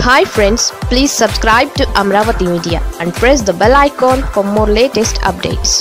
hi friends please subscribe to Amaravati media and press the bell icon for more latest updates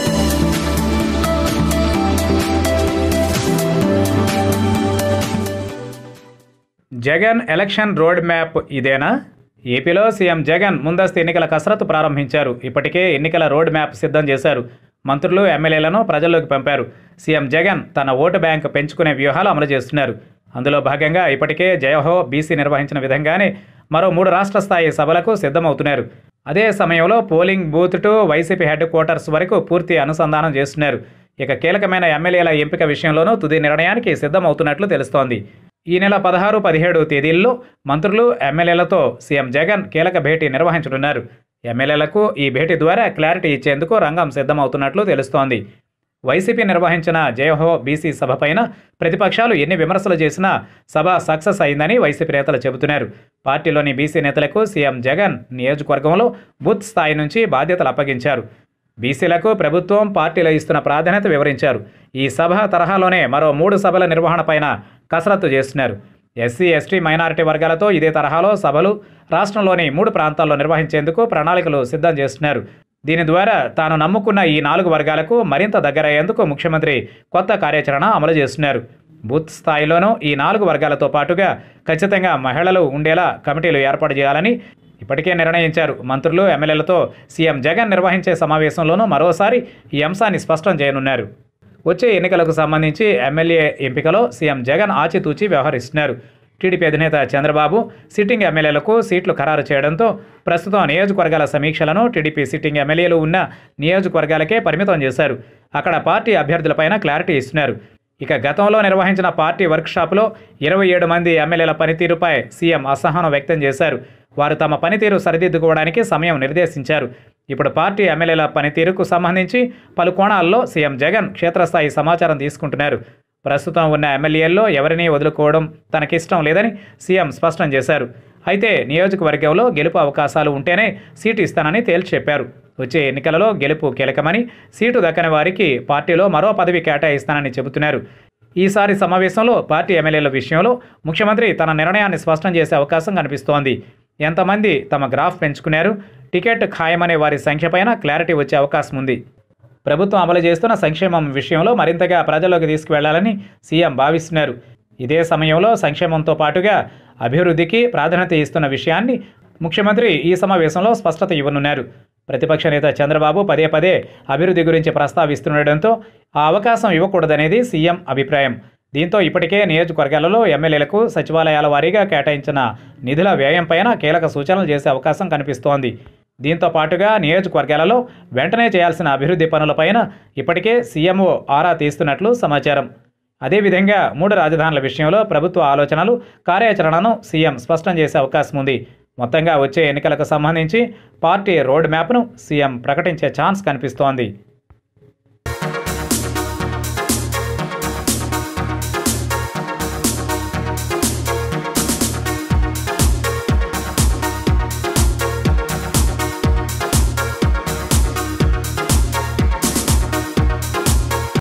Jagan election road map ఇదేనా ఏపీలో CM Jagan ముందస్తు ఎన్నికల కసరత్తు ప్రారంభించారు ఇప్పటికే ఎన్నికల రోడ్ మ్యాప్ సిద్ధం చేశారు మంత్రులు ఎమ్మెల్యేలను ప్రజల్లోకి పంపారు సీఎం జగన్ తన ఓటు బ్యాంక్ పెంచుకునే వ్యూహాలు అమలు చేస్తున్నారు అందులో భాగంగా ఇప్పటికే జయహో బీసీ నిర్వహించిన విధంగానే మరో మూడు రాష్ట్ర స్థాయి సభలకు సిద్ధమవుతున్నారు అదే సమయంలో polling booth to YCP headquarters వరకు పూర్తి అనుసంధానం చేస్తున్నారు ఇక కీలకమైన ఎమ్మెల్యేల ఎంపిక విషయంలోనూ తుది నిర్ణయానికి సిద్ధమవుతున్నట్లు తెలుస్తోంది ఈ నెల పదహారు పదిహేడు తేదీల్లో మంత్రులు ఎమ్మెల్యేలతో సీఎం జగన్ కీలక భేటీ నిర్వహించనున్నారు ఎమ్మెల్యేలకు ఈ భేటీ ద్వారా క్లారిటీ ఇచ్చేందుకు రంగం సిద్ధమవుతున్నట్లు తెలుస్తోంది వైసీపీ నిర్వహించిన జయహో బీసీ సభపైన ప్రతిపక్షాలు ఎన్ని విమర్శలు చేసినా సభ సక్సెస్ అయిందని వైసీపీ నేతలు చెబుతున్నారు పార్టీలోని బీసీ నేతలకు సీఎం జగన్ నియోజకవర్గంలో బూత్ స్థాయి నుంచి బాధ్యతలు అప్పగించారు బీసీలకు ప్రభుత్వం పార్టీలో ఇస్తున్న ప్రాధాన్యత వివరించారు ఈ సభ తరహాలోనే మరో మూడు సభల నిర్వహణపైన కసరత్తు చేస్తున్నారు ఎస్సీ ఎస్టీ మైనారిటీ వర్గాలతో ఇదే తరహాలో సభలు రాష్ట్రంలోని మూడు ప్రాంతాల్లో నిర్వహించేందుకు ప్రణాళికలు సిద్ధం చేస్తున్నారు దీని ద్వారా తాను నమ్ముకున్న ఈ నాలుగు వర్గాలకు మరింత దగ్గరయ్యేందుకు ముఖ్యమంత్రి కొత్త కార్యాచరణ అమలు చేస్తున్నారు బూత్ స్థాయిలోనూ ఈ నాలుగు వర్గాలతో పాటుగా ఖచ్చితంగా మహిళలు ఉండేలా కమిటీలు ఏర్పాటు చేయాలని ఇప్పటికే నిర్ణయించారు మంత్రులు ఎమ్మెల్యేలతో సీఎం జగన్ నిర్వహించే సమావేశంలోనూ మరోసారి ఈ అంశాన్ని స్పష్టం చేయనున్నారు వచ్చే ఎన్నికలకు సంబంధించి ఎమ్మెల్యే ఎంపికలో సీఎం జగన్ ఆచితూచి వ్యవహరిస్తున్నారు టీడీపీ అధినేత చంద్రబాబు సిట్టింగ్ ఎమ్మెల్యేలకు సీట్లు ఖరారు చేయడంతో ప్రస్తుతం నియోజకవర్గాల సమీక్షలను టీడీపీ సిట్టింగ్ ఎమ్మెల్యేలు ఉన్న నియోజకవర్గాలకే పరిమితం చేశారు అక్కడ పార్టీ అభ్యర్థులపైన క్లారిటీ ఇస్తున్నారు ఇక గతంలో నిర్వహించిన పార్టీ వర్క్షాప్లో ఇరవై ఏడు మంది ఎమ్మెల్యేల పనితీరుపై సీఎం అసహనం వ్యక్తం చేశారు వారు తమ పనితీరు సరిదిద్దుకోవడానికి సమయం నిర్దేశించారు ఇప్పుడు పార్టీ ఎమ్మెల్యేల పనితీరుకు సంబంధించి పలు కోణాల్లో సీఎం జగన్ క్షేత్రస్థాయి సమాచారం తీసుకుంటున్నారు ప్రస్తుతం ఉన్న ఎమ్మెల్యేల్లో ఎవరినీ వదులుకోవడం తనకిష్టం లేదని సీఎం స్పష్టం చేశారు అయితే నియోజకవర్గంలో గెలుపు అవకాశాలు ఉంటేనే సీటు ఇస్తానని తేల్చి చెప్పారు వచ్చే ఎన్నికలలో గెలుపు కీలకమని సీటు దక్కని వారికి పార్టీలో మరో పదవి కేటాయిస్తానని చెబుతున్నారు ఈసారి సమావేశంలో పార్టీ ఎమ్మెల్యేల విషయంలో ముఖ్యమంత్రి తన నిర్ణయాన్ని స్పష్టం చేసే అవకాశం కనిపిస్తోంది ఎంతమంది తమ గ్రాఫ్ పెంచుకున్నారు టికెట్ ఖాయమనే వారి సంఖ్యపైన క్లారిటీ వచ్చే అవకాశం ఉంది ప్రభుత్వం అమలు చేస్తున్న సంక్షేమం విషయంలో మరింతగా ప్రజల్లోకి తీసుకువెళ్లాలని సీఎం భావిస్తున్నారు ఇదే సమయంలో సంక్షేమంతో పాటుగా అభివృద్ధికి ప్రాధాన్యత ఇస్తున్న విషయాన్ని ముఖ్యమంత్రి ఈ సమావేశంలో స్పష్టత ఇవ్వనున్నారు ప్రతిపక్ష నేత చంద్రబాబు పదే పదే అభివృద్ధి గురించి ప్రస్తావిస్తుండటంతో ఆ అవకాశం ఇవ్వకూడదనేది సీఎం అభిప్రాయం దీంతో ఇప్పటికే నియోజకవర్గాలలో ఎమ్మెల్యేలకు సచివాలయాల వారీగా కేటాయించిన నిధుల వ్యయంపైన కీలక సూచనలు చేసే అవకాశం కనిపిస్తోంది దీంతో పాటుగా నియోజకవర్గాలలో వెంటనే చేయాల్సిన అభివృద్ధి పనులపైన ఇప్పటికే సీఎంఓ ఆరా తీస్తున్నట్లు సమాచారం అదేవిధంగా మూడు రాజధానుల విషయంలో ప్రభుత్వ ఆలోచనలు కార్యాచరణను సీఎం స్పష్టం చేసే అవకాశం ఉంది మొత్తంగా వచ్చే ఎన్నికలకు సంబంధించి పార్టీ రోడ్ మ్యాప్ను సీఎం ప్రకటించే ఛాన్స్ కనిపిస్తోంది